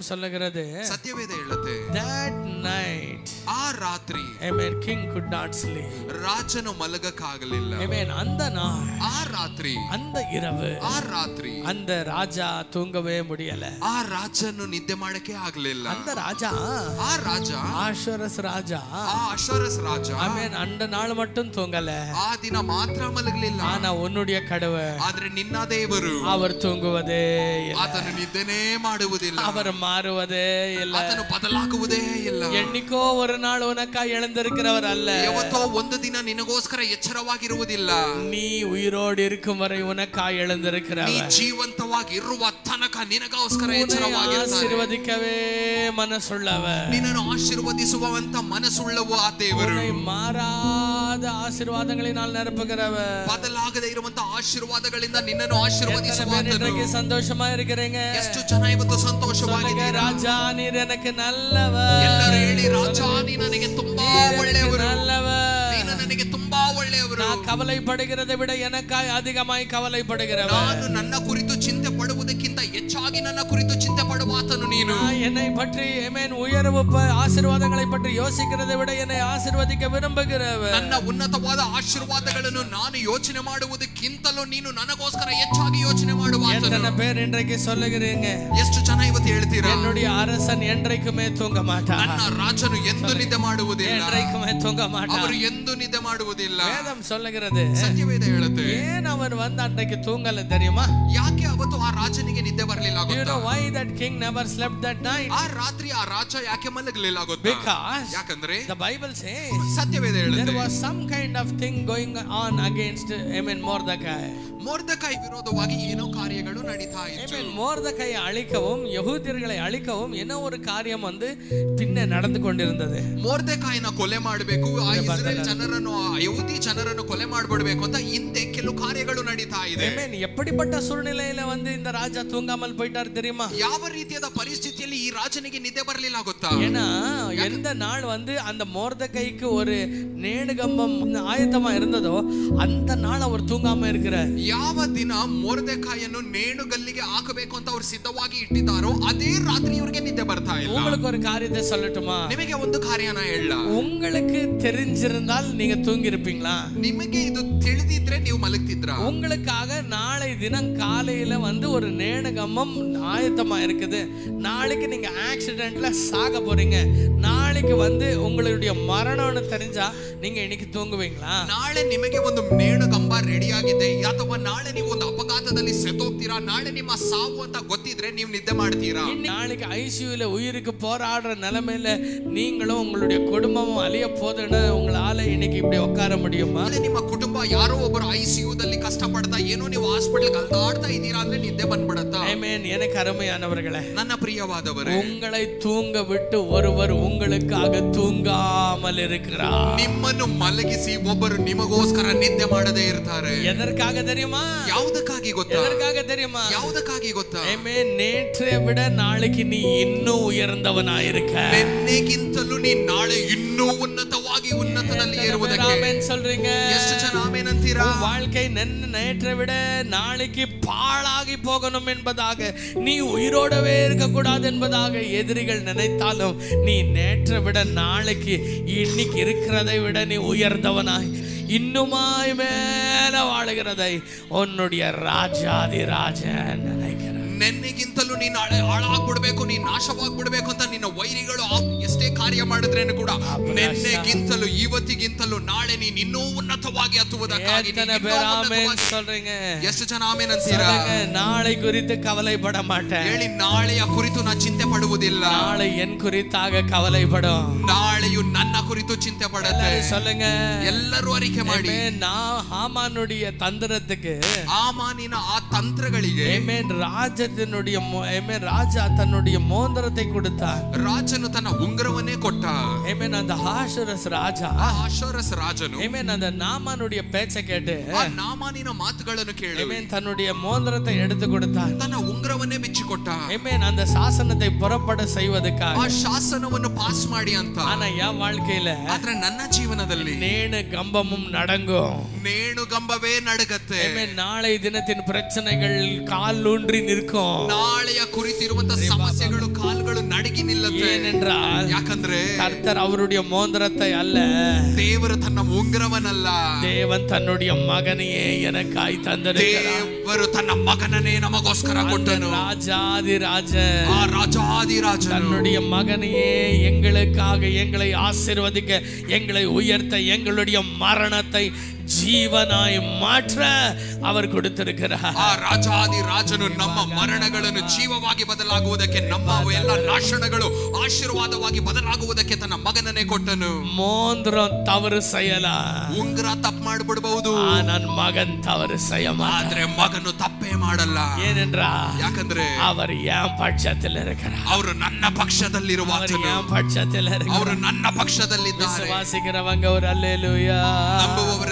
வேதம் சொல்லுகிறது ಸತ್ಯವೇದ ಹೇಳುತ್ತೆ that night ಆ ರಾತ್ರಿ amen king could not sleep ರಾಜನು ಮಲಗಕ್ಕಾಗಲಿಲ್ಲ amen அந்த நாள் ಆ ರಾತ್ರಿ அந்த இரவு ಆ ರಾತ್ರಿ அந்த ராஜா தூங்கவே முடியல ಆ ರಾಜನು ನಿದ್ದೆ ಮಾಡಕ್ಕೆ ಆಗ್ಲಿಲ್ಲ அந்த ராஜா ಆ ರಾಜ ஆஷரஸ் ராஜா ಆ ಅಶೋರಸ್ ರಾಜ ஆமென் அந்த நாள் மட்டும் தூங்கல ಆ ದಿನ ಮಾತ್ರ ಮಲಗಲಿಲ್ಲ ஆனா உன்னுடைய கடவை ಆದ್ರೆ ನಿನ್ನ ದೇವರು அவர் தூங்குவதே இல்லை ಆತನು ನಿದ್ದೆನೇ ಮಾಡುವುದಿಲ್ಲ அவர் மாறுவதே இல்லை ಆತನು ಬದಲಾಗುವುದೇ ಇಲ್ಲ என்னைக்கோ ஒரு நாள் உனக்கா எழுந்திருக்கிறவர் அல்ல ಯಾವತ್ತೋ ಒಂದು ದಿನ ನಿನಗೋಸ್ಕರ ಎಚ್ಚರವಾಗಿರುವುದಿಲ್ಲ நீ உயிரோடு இருக்கும் வரை உனக்கா ನೀ எழுந்திருக்கிறவர் ಜೀವಂತವಾಗಿ ಇರುವ ತನಕ ನಿನಗೋಸ್ಕರ உன்னை ಎಚ್ಚರವಾಗಿರ್ತಾನೆ ஆசீர்வதிக்கவே மனசுள்ளவர் ನಿನ್ನನ್ನು ಆಶೀರ್ವದಿಸುವಂತ ಮನಸ್ಸುಳ್ಳವು ಆ ದೇವರು உன்னை மாறாத ஆசீர்வாதங்களினால் நிரப்புகிறவர் ಬದಲಾಗದೆ ಇರುವಂತ ಆಶೀರ್ವಾದಗಳಿಂದ ನಿನ್ನನ್ನು எத்தனை பேர் ಆಶೀರ್ವದಿಸುವಂತನು இன்றைக்கு சந்தோஷமா இருக்கிறீங்க ಎಷ್ಟು ಜನ ಇವತ್ತು சொல்லுங்க ಸಂತೋಷವಾಗಿದ್ದೀರಾ ராஜா நீர் எனக்கு நல்லவர் ಎಲ್ಲರೂ ಹೇಳಿ ರಾಜ ನೀ ನನಗೆ ತುಂಬಾ நீர் எனக்கு ಒಳ್ಳೆಯವರು நல்லவர் ನೀನು ನನಗೆ ತುಂಬಾ ಒಳ್ಳೆಯವರು நான் கவலைப்படுகிறதை விட எனக்காய் அதிகமாய் கவலைப்படுகிறவர் ನಾನು ನನ್ನ ಕುರಿತು ಚಿಂತೆ ಪಡುವುದಕ್ಕಿಂತ ಹೆಚ್ಚಾಗಿ ನನ್ನ ಕುರಿತು ಚಿಂತೆ ಪಡುವಾತನು ನೀನು நான் என்னை பற்றி ஏமேன் உயர்வு ப- ஆசீர்வாதங்களை பற்றி யோசிக்கிறதை விட என்னை ஆசீர்வதிக்க விரும்புகிறவர் ನನ್ನ ಉನ್ನತವಾದ ಆಶೀರ್ವಾದಗಳನ್ನು ನಾನು ಯೋಚನೆ ಮಾಡುವುದಕ್ಕಿಂತಲೂ ನೀನು ನನಗೋಸ್ಕರ ಹೆಚ್ಚಾಗಿ ಯೋಚನೆ ಮಾಡುವಾತನು எத்தனை பேர் இன்றைக்கு சொல்லுகிறீங்க ಎಷ್ಟು ಜನ ಇವತ್ತು ಹೇಳ್ತೀರಾ என்னுடைய அரசன் என்றைக்குமே தூங்க மாட்டார் ನನ್ನ ರಾಜನು ಎಂದು ನಿದ್ದೆ ಮಾಡುವುದಿಲ್ಲ என்றைக்குமே தூங்க ಅವರು மாட்டார் ಎಂದು ನಿದ್ದೆ ಮಾಡುವುದಿಲ್ಲ வேதம் சொல்லுகிறது ಸತ್ಯವೇದ ಹೇಳುತ್ತೆ ஏன் அவர் வந்து அன்றைக்கு தூங்கல தெரியுமா ಯಾಕೆ ಅವತ್ತು ಆ ರಾಜನಿಗೆ ನಿದ್ದೆ ಬರಲಿಲ್ಲ you ಗೊತ್ತಾ know why that king never slept that night ಆ ರಾತ್ರಿ ಆ ರಾಜ ಯಾಕೆ ಮಲಗಲಿಲ್ಲ ಗೊತ್ತಾ because ಯಾಕಂದ್ರೆ the bible says ಸತ್ಯವೇದ there ಹೇಳುತ್ತೆ was some kind of thing going on against I mean Mordecai ಮೋರ್ದಕಾಯಿ ವಿರೋಧವಾಗಿ ಏನೋ ಕಾರ್ಯಗಳು ನಡೀತಾ I ಇತ್ತು mean மோர்தகையை அழிக்கவும் யகூதியர்களை அழிக்கவும் என்ன ஒரு காரியம் வந்து பின்ன நடந்து கொண்டிருந்தது ಮೋರ್ದೆಕಾಯಿನ ಕೊಲೆ ಮಾಡಬೇಕು ಆ ಇಸ್ರೇಲ್ ಜನರನ್ನು ಆ ಯಹೂದಿ ಜನರನ್ನು ಕೊಲೆ ಮಾಡ್ಬಿಡ್ಬೇಕು ಅಂತ ಹಿಂದೆ ಕೆಲವು ಕಾರ್ಯಗಳು ನಡೀತಾ ಇದೆ I mean எப்படிப்பட்ட சூழ்நிலையில வந்து இந்த ராஜா தூங்காமல் போயிட்டார் தெரியுமா ಯಾವ ರೀತಿಯಾದ ಪರಿಸ್ಥಿತಿಯಲ್ಲಿ ಈ ರಾಜನಿಗೆ ನಿದ್ದೆ ಬರಲಿಲ್ಲ ಗೊತ್ತಾ ஏன்னா எந்த நாள் வந்து அந்த மோர்தகைக்கு ஒரு நேடுகம்பம் ஆயத்தமா இருந்ததோ அந்த நாள் அவர் தூங்காம இருக்கிறார் ಯಾವ ದಿನ ಮೋರ್ದೆಕಾಯನ್ನು ನೇಣುಗಲ್ಲಿಗೆ ಹಾಕಬೇಕು ಅಂತ ಅವ್ರು ಸಿದ್ಧವಾಗಿ ಇಟ್ಟಿದ್ದಾರೋ ಅದೇ ರಾತ್ರಿ ಇವ್ರಿಗೆ ನಿದ್ದೆ ಬರ್ತಾ ಇಲ್ಲ உங்களுக்கு ஒரு காரியத்தை சொல்லட்டுமா ನಿಮಗೆ ಒಂದು ಕಾರ್ಯನ ಹೇಳ உங்களுக்கு தெரிஞ்சிருந்தால் நீங்க தூங்கி இருப்பீங்களா ನಿಮಗೆ ಇದು ತಿಳಿದಿದ್ರೆ ನೀವು ಮಲಗ್ತಿದ್ರ உங்களுக்காக நாளை தினம் காலையில வந்து ஒரு நேணுகம்மம் ஆயத்தமா இருக்குது நாளைக்கு நீங்க ஆக்சிடென்ட்ல சாக போறீங்க நாளைக்கு வந்து உங்களுடைய மரணம்னு தெரிஞ்சா நீங்க இன்னைக்கு தூங்குவீங்களா ನಾಳೆ ನಿಮಗೆ ಒಂದು ನೇಣುಗಂಬ ರೆಡಿ ಆಗಿದೆ ಅಥವಾ ನಾಳೆ ನೀವು ಒಂದು ಅಪಘಾತದಲ್ಲಿ ಸೆತೋಗ್ತೀರಾ ನಾಳೆ ನಿಮ್ಮ ಸಾವು ಅಂತ ಗೊತ್ತಿದ್ರೆ ನೀವು ನಿದ್ದೆ ಮಾಡ್ತೀರಾ இன்னி- நாளைக்கு ஐசியூல உயிருக்கு போராடுற நிலைமையில நீங்களும் உங்களுடைய குடும்பமும் அழிய போதுன்னு உங்களால இன்னைக்கு இப்படி உட்கார முடியுமா ನಾಳೆ ನಿಮ್ಮ ಕುಟುಂಬ ಯಾರೋ ಒಬ್ಬರು ಐ ಸಿ ದಲ್ಲಿ ಕಷ್ಟ ಪಡ್ತಾ ಏನೋ ನೀವು ಹಾಸ್ಪಿಟಲ್ ಅಲ್ದಾಡ್ತಾ ಇದ್ದೀರಾ ಅಂದ್ರೆ ನಿದ್ದೆ ಬಂದ್ಬಿಡತ್ತಾ ஆமென். எனக்கு அருமையானவர்களே ನನ್ನ ಪ್ರಿಯವಾದವರೇ உங்களை தூங்க விட்டு ஒருவர் உங்களுக்காக தூங்காமல் இருக்கிறார் ನಿಮ್ಮನ್ನು ಮಲಗಿಸಿ ಒಬ್ಬರು ನಿಮಗೋಸ್ಕರ ನಿದ್ದೆ ಮಾಡದೇ ಇರ್ತಾರೆ எதற்காக தெரியுமா ಯಾವುದಕ್ಕಾಗಿ ಗೊತ್ತಾ எதற்காக தெரியுமா ಯಾವುದಕ್ಕಾಗಿ ಗೊತ್ತಾ ஆமென். நேற்றை விட நாளைக்கு நீ இன்னும் உயர்ந்தவனாயிருக்க ನಿನ್ನೆಗಿಂತಲೂ ನೀನ್ ನಾಳೆ ಇನ್ನೂ ಉನ್ನತವಾಗಿ ಉನ್ನತದಲ್ಲಿ ಏರುವುದಕ್ಕೆ ஆமென் சொல்றீங்க ಎಷ್ಟು ಜನ ಆಮೇನಂತೀರಾ உன் வாழ்க்கை நென் நேற்றை விட நாளைக்கு பாழாகி போகணும் என்பதாக நீ உயிரோடவே இருக்கக்கூடாது என்பதாக எதிரிகள் நினைத்தாலும் நீ நேற்றை விட நாளைக்கு இன்னைக்கு இருக்கிறதை விட நீ உயர்ந்தவனாய் இன்னுமாய் மேல வாழுகிறதை உன்னுடைய ராஜாதி ராஜன் நினைக்கிறேன் ನೆನ್ನೆಗಿಂತಲೂ ನೀನ್ ನಾಳೆ ಹಾಳಾಗ್ಬಿಡ್ಬೇಕು ನೀನ್ ನಾಶವಾಗ್ಬಿಡ್ಬೇಕು ಅಂತ ನಿನ್ನ ವೈರಿಗಳು ಆ- ಎಷ್ಟೇ ಕಾರ್ಯ ಮಾಡಿದ್ರೇನು ಕೂಡ ನೆನ್ನೆಗಿಂತಲೂ ಇವತ್ತಿಗಿಂತಲೂ ನಾಳೆ ನೀನ್ ಇನ್ನೂ ಉನ್ನತವಾಗಿ ಹತ್ತುವುದಕ್ಕಾಗಿ ನೀನ್ எத்தனை ಇನ್ನೂ பேர் ஆமென் ಉನ್ನತವಾಗಿ- சொல்றீங்க ಎಷ್ಟು ಜನ ಆಮೇನಂತೀರಾ சொல்லுங்க, நாளை குறித்து கவலைப்பட மாட்டேன் ಹೇಳಿ ನಾಳೆಯ ಕುರಿತು ನಾ ಚಿಂತೆ ಪಡುವುದಿಲ್ಲ நாளை என் குறித்தாக கவலைப்படும் ನಾಳೆಯು ನನ್ನ ಕುರಿತು ಚಿಂತೆ ಪಡುತ್ತೆ எல்லாரும் சொல்லுங்க ಎಲ್ಲರೂ ಅರಿಕೆ ಮಾಡಿ ஆமென். நான் ஹாமானுடைய தந்திரத்துக்கு ಆಮಾನಿನ ಆ ತಂತ್ರಗಳಿಗೆ ஆமென், ராஜத்தினுடைய மோ- ஆமென், ராஜா தன்னுடைய மோந்திரத்தை கொடுத்தார் ರಾಜನು ತನ್ನ ಉಂಗುರವನ್ನೇ ಕೊಟ್ಟ ஆமென், அந்த ஹாஷுரஸ் ராஜா ಆ ಆಶೋರಸ್ ರಾಜನು ஆமென், அந்த நாமானுடைய பேச்சை கேட்டு ಆ ನಾಮಾನಿನ ಮಾತುಗಳನ್ನು ಕೇಳಿ ஆமென், தன்னுடைய மோந்திரத்தை எடுத்து கொடுத்தார் ತನ್ನ ಉಂಗುರವನ್ನೇ ಬಿಚ್ಚಿಕೊಟ್ಟ ஆமென், அந்த சாசனத்தை புறப்பட செய்வதற்காக ಆ ಶಾಸನವನ್ನು ಪಾಸ್ ಮಾಡಿ ಅಂತ ஆனா என் வாழ்க்கையில ಆದ್ರೆ ನನ್ನ ಜೀವನದಲ್ಲಿ நேணு கம்பமும் நடங்கும் ನೇಣುಗಂಬವೇ ನಡಗತ್ತೆ ஆமென், நாளை தினத்தின் பிரச்சனைகள் கால் ஊன்றி நிற்கும் நிற்கும் ನಾಳೆಯ ಕುರಿತಿರುವಂತ ಸಮಸ್ಯೆಗಳು ಕಾಲುಗಳು ನಡಗಿ ನಿಲ್ಲತ್ತೆ ஏனென்றால் ಯಾಕಂದ್ರೆ கர்த்தர் அவருடைய மோந்திரத்தை அல்ல ದೇವರು ತನ್ನ ಉಂಗ್ರವನಲ್ಲ தேவன் தன்னுடைய மகனையே எனக்காய் தந்திருக்கிறார் ದೇವರು ತನ್ನ ಮಗನನ್ನೇ ನಮಗೋಸ್ಕರ அந்த ಕೊಟ್ಟನು ராஜாதி ராஜ ಆ ರಾಜಾದಿರಾಜನು தன்னுடைய மகனையே எங்களுக்காக எங்களை ஆசீர்வதிக்க எங்களை உயர்த்த எங்களுடைய மரணத்தை ஜீவனாய் மாற்ற அவர் கொடுத்திருக்கிறார் ಆ ರಾಜಾದಿ ರಾಜನು ನಮ್ಮ ಮರಣಗಳನ್ನು ಜೀವವಾಗಿ ಬದಲಾಗುವುದಕ್ಕೆ ನಮ್ಮ ಎಲ್ಲ ನಾಶನಗಳು ಆಶೀರ್ವಾದವಾಗಿ ಬದಲಾಗುವುದಕ್ಕೆ ತನ್ನ ಮಗನನ್ನೇ ಕೊಟ್ಟನು மோந்திரம் தவறு செய்யலாம் ಉಂಗ್ರ ತಪ್ಪು ಮಾಡ್ಬಿಡ್ಬಹುದು ஆனால் மகன் தவறு செய்ய மாட்டார் ಆದ್ರೆ ಮಗನು ತಪ್ಪೇ ಮಾಡಲ್ಲ ஏனென்றால் ಯಾಕಂದ್ರೆ அவர் என் பட்சத்தில் இருக்கிறார் ಅವರು ನನ್ನ ಪಕ್ಷದಲ್ಲಿರುವ அவர் என் பட்சத்தில் இருக்கிறார் ಅವರು ನನ್ನ ಪಕ್ಷದಲ್ಲಿದ್ದಾರೆ விசுவாசிக்கிறவங்க ஒரு அல்லேலூயா ನಂಬುವವರೆಲ್ಲ